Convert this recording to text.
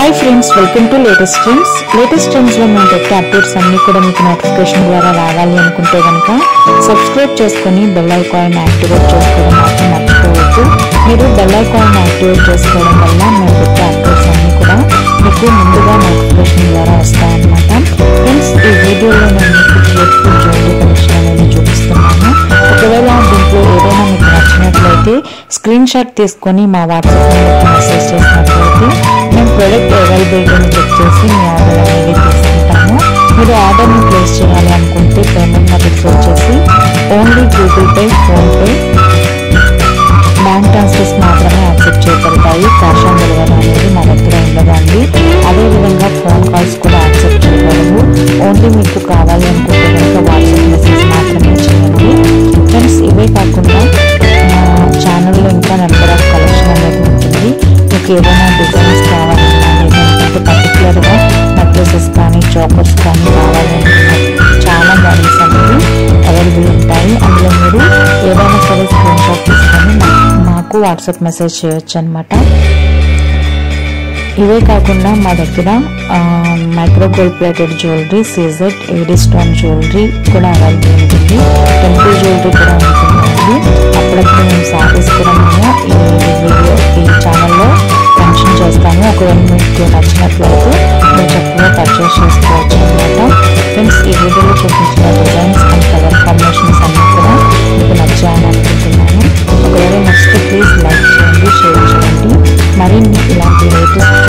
hi friends welcome to latest trends latest trends లో మేము పెట్టే అప్డేట్స్ అన్ని కూడా మీకు నోటిఫికేషన్ ద్వారా రావాలి అనుకుంటే కనుక సబ్స్క్రైబ్ చేసుకొని బెల్ ఐకాన్ యాక్టివేట్ చేసుకోవడం మాత్రం మర్చిపోవద్దు మీరు బెల్ ఐకాన్ యాక్టివేట్ చేసుకోవడం వల్ల మేము పెట్టే అప్డేట్స్ అన్ని కూడా మీకు ముందుగా నోటిఫికేషన్ ద్వారా వస్తాయన్నమాట ఫ్రెండ్స్ ఈ వీడియోలో నేను మీకు బ్యూటిఫుల్ జ్యువెలరీ కలెక్షన్ అనేది చూపిస్తున్నాను ఒకవేళ దీంట్లో ఏదైనా మీకు నచ్చినట్లయితే స్క్రీన్ షాట్ తీసుకొని మా వాట్సాప్ నెంబర్కి మెసేజ్ చేసినట్లయితే మేము ప్రోడక్ట్ అవైలబిలిటీని చెక్ చేసి మీ ఆర్డర్ అనేది తీసుకుంటాము మీరు ఆర్డర్ని ప్లేస్ చేయాలి అనుకుంటే పేమెంట్ మెథడ్స్ వచ్చేసి only Google Pay PhonePe bank transfers మాత్రమే యాక్సెప్ట్ చేయబడతాయి క్యాష్ ఆన్ డెలివరీ అనేది మా దగ్గర ఉండదండి అదేవిధంగా ఫోన్ కాల్స్ కూడా యాక్సెప్ట్ చేయబడవు ఓన్లీ మీకు కావాలి అనుకుంటే కనుక వాట్సాప్ మెసేజ్ మాత్రమే చేయండి ఫ్రెండ్స్ ఇవే కాకుండా మా ఛానల్లో ఇంకా నెంబర్ ఆఫ్ కలెక్షన్ అనేది ఉంటుంది మీకు ఏదైనా డిజైన్స్ కావాలన్నా లేదంటే పర్టికులర్గా నెక్లెసెస్ కానీ చాకర్స్ కానీ కావాలన్నా చాలా మోడల్స్ అనేవి అవైలబుల్ ఉంటాయి అందులో మీరు ఏదైనా సరే స్క్రీన్ షాట్ తీసుకొని మా- మాకు వాట్సాప్ మెసేజ్ చేయొచ్చు అనమాట ఇవే కాకుండా మా దగ్గర micro gold plated jewellery CZ AD stone jewellery కూడా అవైలబుల్ ఉంటుంది టెంపుల్ జ్యువెలరీ కూడా ఉంటుందండి అప్పుడప్పుడు మేము సారీస్ కూడా మేము ఈ వీడియో ఈ ఛానల్లో మెన్షన్ చేస్తాము ఒకవేళ మీకు నచ్చినట్లయితే మీరు చక్కగా పర్చేస్ చేసుకోవచ్చు అనమాట ఫ్రెండ్స్ ఈ వీడియోలో చూపించిన డిజైన్స్ అండ్ కలర్ కాంబినేషన్స్ అన్నీ కూడా మీకు నచ్చాయని అనుకుంటున్నాను ఒకవేళ నచ్చితే ప్లీజ్ లైక్ చేయండి షేర్ చేయండి మరిన్ని ఇలాంటి లేటెస్ట్